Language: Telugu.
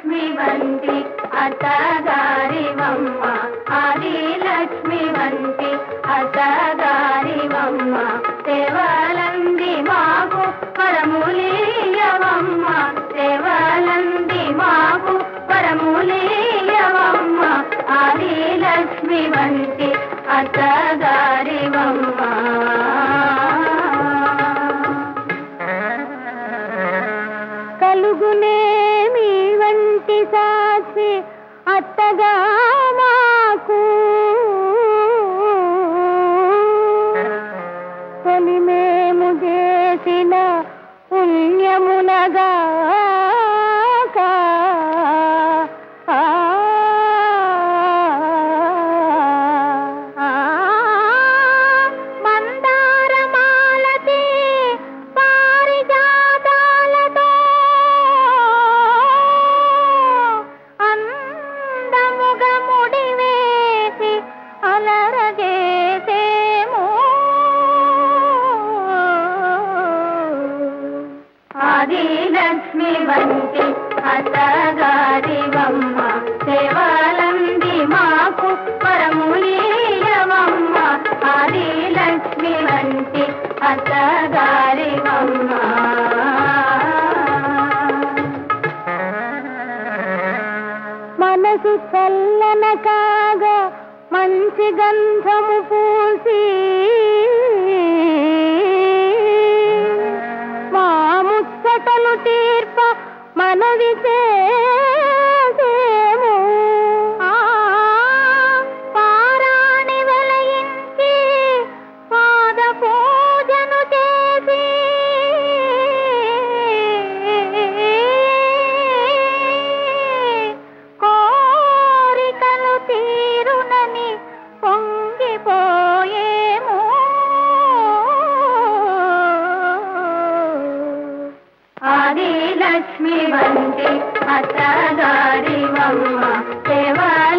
లక్ష్మి వంటి అత్తగారివమ్మ ఆదిలక్ష్మి వంటి అత్తగారివమ్మ సేవలంది మాకు పరములీయవమ్మ సేవలంది మాకు పరములీయవమ్మ ఆదిలక్ష్మి వంటి అత్తగారివమ్మ కలుగునే మీ వంటి సాక్షి అత్తగా మాకు తొలి మేము చేసిన పుణ్యమునగా మందారమాలతి పారిజాతాలతో అందముగా ముడివేసి అలరజేసేమో ఆదిలక్ష్మి వంటి అత్తగారివమ్మ సేవలంది మాకు పరములీయవమ్మ ఆదిలక్ష్మి వంటి అత్తగారివమ్మ మనసు చల్లన కాగా మంచి గంధము పూసి మా ముచ్చటలు తీర్ప మనవి చేసేము ఆ, పారాణి వెలయించి పాద పూజను చేసి కోరికలు తీరునని పొంగిపోయేమో ఆదిలక్ష్మి వంటి అత్తగారివమ్మ సేవల